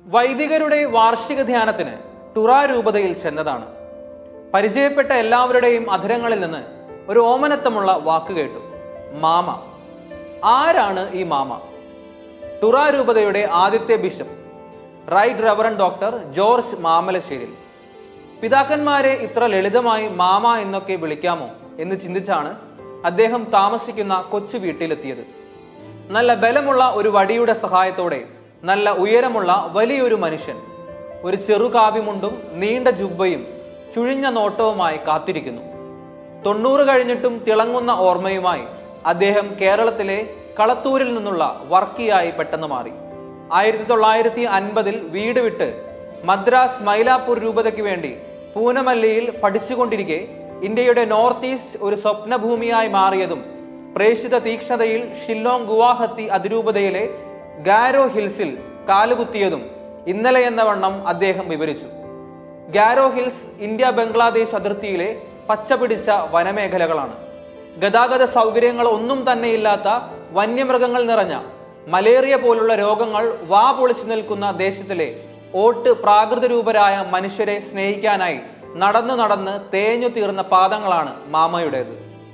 വൈദികരുടെ വാർഷിക ധ്യാനത്തിന് ടുറ രൂപതയിൽ ചെന്നതാണ് പരിചയപ്പെട്ട എല്ലാവരുടെയും അധരങ്ങളിൽ നിന്ന് ഒരു ഓമനത്തമുള്ള വാക്ക് കേട്ടു മാമ ആരാണ് ഈ മാമ ടുറ രൂപതയുടെ ആദ്യത്തെ bishop right reverend doctor George Mamalasseril പിതാക്കന്മാരെ ഇത്ര ലളിതമായി മാമ എന്നൊക്കെ വിളിക്കാമോ എന്ന് ചിന്തിച്ചാണ് അദ്ദേഹം താമസിക്കുന്ന കൊച്ചു വീട്ടിലെത്തിയത് നല്ല ബലമുള്ള ഒരു വടിയുടെ സഹായത്തോടെ നല്ല ഉയരമുള്ള വലിയൊരു മനുഷ്യൻ ഒരു ചെറുകാവ്യമുണ്ടും നീണ്ട ജുബ്ബയും ചുഴിഞ്ഞ നോട്ടവുമായി കാത്തിരിക്കുന്നു തൊണ്ണൂറ് കഴിഞ്ഞിട്ടും തിളങ്ങുന്ന ഓർമ്മയുമായി അദ്ദേഹം കേരളത്തിലെ കളത്തൂരിൽ നിന്നുള്ള വർക്കിയായി പെട്ടെന്ന് മാറി ആയിരത്തി തൊള്ളായിരത്തി അൻപതിൽ വീട് വിട്ട് മദ്രാസ് മൈലാപ്പൂർ രൂപതയ്ക്ക് വേണ്ടി പൂനമല്ലിയിൽ പഠിച്ചുകൊണ്ടിരിക്കെ ഇന്ത്യയുടെ നോർത്ത് ഈസ്റ്റ് ഒരു സ്വപ്നഭൂമിയായി മാറിയതും പ്രേക്ഷിത തീക്ഷ്ണതയിൽ ഷില്ലോങ് ഗുവാഹത്തി അതിരൂപതയിലെ ഗാരോ ഹിൽസിൽ കാലുകുത്തിയതും ഇന്നലെ എന്ന വണ്ണം അദ്ദേഹം വിവരിച്ചു ഗാരോ ഹിൽസ് ഇന്ത്യ ബംഗ്ലാദേശ് അതിർത്തിയിലെ പച്ചപിടിച്ച വനമേഖലകളാണ് ഗതാഗത സൗകര്യങ്ങൾ ഒന്നും തന്നെയില്ലാത്ത വന്യമൃഗങ്ങൾ നിറഞ്ഞ മലേറിയ പോലുള്ള രോഗങ്ങൾ വാ പൊളിച്ചു നിൽക്കുന്ന ദേശത്തിലെ ഓട്ട് പ്രാകൃത രൂപരായ മനുഷ്യരെ സ്നേഹിക്കാനായി നടന്നു നടന്ന് തേഞ്ഞു തീർന്ന പാദങ്ങളാണ് മാമയുടേത്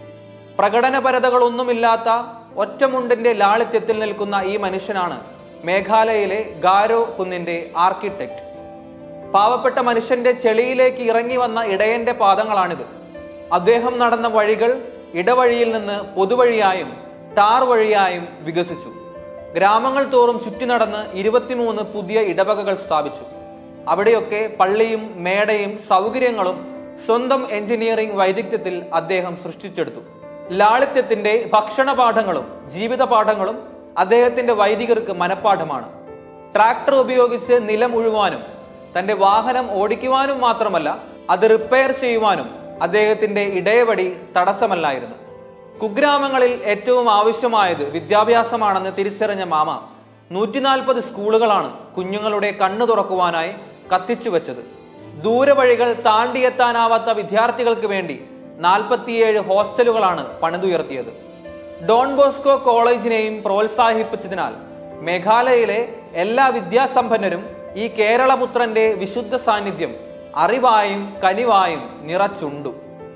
പ്രകടനപരതകളൊന്നുമില്ലാത്ത ഒറ്റമുണ്ടിന്റെ ലാളിത്യത്തിൽ നിൽക്കുന്ന ഈ മനുഷ്യനാണ് മേഘാലയയിലെ ഗാരോ കുന്നിന്റെ ആർക്കിടെക്ട് പാവപ്പെട്ട മനുഷ്യന്റെ ചെളിയിലേക്ക് ഇറങ്ങി വന്ന ഇടയന്റെ പാദങ്ങളാണിത് അദ്ദേഹം നടന്ന വഴികൾ ഇടവഴിയിൽ നിന്ന് പൊതുവഴിയായും ടാർ വഴിയായും വികസിച്ചു ഗ്രാമങ്ങൾ തോറും ചുറ്റി നടന്ന് ഇരുപത്തിമൂന്ന് പുതിയ ഇടവകകൾ സ്ഥാപിച്ചു അവിടെയൊക്കെ പള്ളിയും മേടയും സൗകര്യങ്ങളും സ്വന്തം എഞ്ചിനീയറിംഗ് വൈദഗ്ധ്യത്തിൽ അദ്ദേഹം സൃഷ്ടിച്ചെടുത്തു ലാളിത്യത്തിന്റെ ഭക്ഷണ പാഠങ്ങളും ജീവിത പാഠങ്ങളും അദ്ദേഹത്തിന്റെ വൈദികർക്ക് മനഃപ്പാഠമാണ് ട്രാക്ടർ ഉപയോഗിച്ച് നിലം ഉഴുവാനും തന്റെ വാഹനം ഓടിക്കുവാനും മാത്രമല്ല അത് റിപ്പയർ ചെയ്യുവാനും അദ്ദേഹത്തിന്റെ ഇടയവടി തടസ്സമല്ലായിരുന്നു കുഗ്രാമങ്ങളിൽ ഏറ്റവും ആവശ്യമായത് വിദ്യാഭ്യാസമാണെന്ന് തിരിച്ചറിഞ്ഞ മാമ നൂറ്റിനാൽപ്പത് സ്കൂളുകളാണ് കുഞ്ഞുങ്ങളുടെ കണ്ണു തുറക്കുവാനായി കത്തിച്ചു വെച്ചത് ദൂരവഴികൾ താണ്ടിയെത്താനാവാത്ത വിദ്യാർത്ഥികൾക്ക് വേണ്ടി നാൽപ്പത്തിയേഴ് ഹോസ്റ്റലുകളാണ് പണിതുയർത്തിയത് ഡോൺ ബോസ്കോ കോളേജിനെയും പ്രോത്സാഹിപ്പിച്ചതിനാൽ മേഘാലയയിലെ എല്ലാ വിദ്യാസമ്പന്നരും ഈ കേരളപുത്രന്റെ വിശുദ്ധ സാന്നിധ്യം അറിവായും കനിവായും നിറച്ചുണ്ടു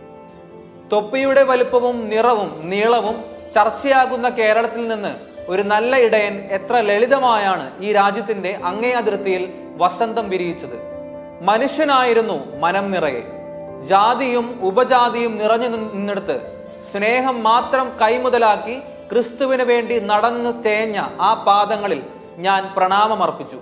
തൊപ്പിയുടെ വലുപ്പവും നിറവും നീളവും ചർച്ചയാകുന്ന കേരളത്തിൽ നിന്ന് ഒരു നല്ല ഇടയൻ എത്ര ലളിതമായാണ് ഈ രാജ്യത്തിന്റെ അങ്ങേ അതിർത്തിയിൽ വസന്തം വിരിയിച്ചത് മനുഷ്യനായിരുന്നു മനം നിറയെ ജാതിയും ഉപജാതിയും നിറഞ്ഞു നിന്നെടുത്ത് സ്നേഹം മാത്രം കൈമുതലാക്കി ക്രിസ്തുവിന് വേണ്ടി നടന്ന് തേഞ്ഞ ആ പാദങ്ങളിൽ ഞാൻ പ്രണാമമർപ്പിച്ചു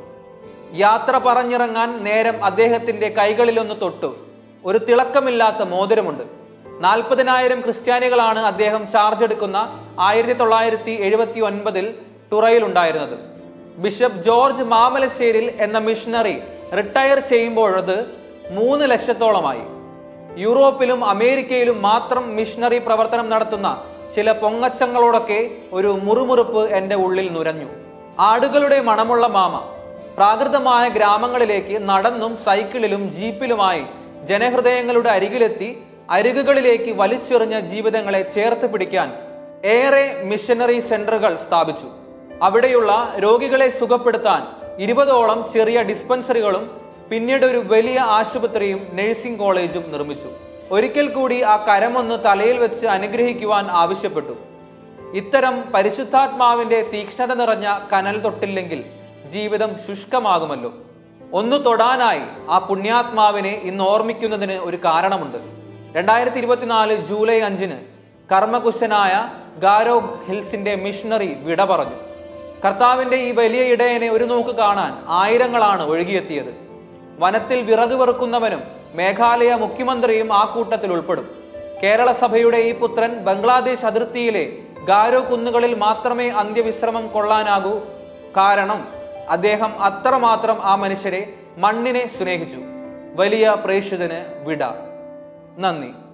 യാത്ര പറഞ്ഞിറങ്ങാൻ നേരം അദ്ദേഹത്തിന്റെ കൈകളിലൊന്ന് തൊട്ടു ഒരു തിളക്കമില്ലാത്ത മോതിരമുണ്ട് നാൽപ്പതിനായിരം ക്രിസ്ത്യാനികളാണ് അദ്ദേഹം ചാർജ് എടുക്കുന്ന ആയിരത്തി തൊള്ളായിരത്തി എഴുപത്തി ഒൻപതിൽ തുറയിലുണ്ടായിരുന്നത് ബിഷപ്പ് ജോർജ് മാമലശ്ശേരിൽ എന്ന മിഷണറി റിട്ടയർ ചെയ്യുമ്പോഴത് മൂന്ന് ലക്ഷത്തോളമായി യൂറോപ്പിലും അമേരിക്കയിലും മാത്രം മിഷണറി പ്രവർത്തനം നടത്തുന്ന ചില പൊങ്ങച്ചങ്ങളോടൊക്കെ ഒരു മുറുമുറുപ്പ് എന്റെ ഉള്ളിൽ നുരഞ്ഞു ആടുകളുടെ മണമുള്ള മാമ പ്രാകൃതമായ ഗ്രാമങ്ങളിലേക്ക് നടന്നും സൈക്കിളിലും ജീപ്പിലുമായി ജനഹൃദയങ്ങളുടെ അരികിലെത്തി അരികുകളിലേക്ക് വലിച്ചെറിഞ്ഞ ജീവിതങ്ങളെ ചേർത്ത് പിടിക്കാൻ ഏറെ മിഷനറി സെന്ററുകൾ സ്ഥാപിച്ചു അവിടെയുള്ള രോഗികളെ സുഖപ്പെടുത്താൻ ഇരുപതോളം ചെറിയ ഡിസ്പെൻസറികളും പിന്നീട് ഒരു വലിയ ആശുപത്രിയും നഴ്സിംഗ് കോളേജും നിർമ്മിച്ചു ഒരിക്കൽ കൂടി ആ കരമൊന്ന് തലയിൽ വെച്ച് അനുഗ്രഹിക്കുവാൻ ആവശ്യപ്പെട്ടു ഇത്തരം പരിശുദ്ധാത്മാവിന്റെ തീക്ഷ്ണത നിറഞ്ഞ കനൽ തൊട്ടില്ലെങ്കിൽ ജീവിതം ശുഷ്കമാകുമല്ലോ ഒന്ന് തൊടാനായി ആ പുണ്യാത്മാവിനെ ഇന്ന് ഓർമ്മിക്കുന്നതിന് ഒരു കാരണമുണ്ട് രണ്ടായിരത്തി ഇരുപത്തിനാല് ജൂലൈ അഞ്ചിന് കർമ്മകുശനായ ഗാരോ ഹിൽസിന്റെ മിഷണറി വിട പറഞ്ഞു കർത്താവിന്റെ ഈ വലിയ ഇടയനെ ഒരു നോക്ക് കാണാൻ ആയിരങ്ങളാണ് ഒഴുകിയെത്തിയത് വനത്തിൽ വിറക് വെറുക്കുന്നവനും മേഘാലയ മുഖ്യമന്ത്രിയും ആ കൂട്ടത്തിൽ ഉൾപ്പെടും കേരള സഭയുടെ ഈ പുത്രൻ ബംഗ്ലാദേശ് അതിർത്തിയിലെ ഗാരോ കുന്നുകളിൽ മാത്രമേ അന്ത്യവിശ്രമം കൊള്ളാനാകൂ കാരണം അദ്ദേഹം അത്രമാത്രം ആ മനുഷ്യരെ മണ്ണിനെ സ്നേഹിച്ചു വലിയ പ്രേക്ഷിതന് വിട നന്ദി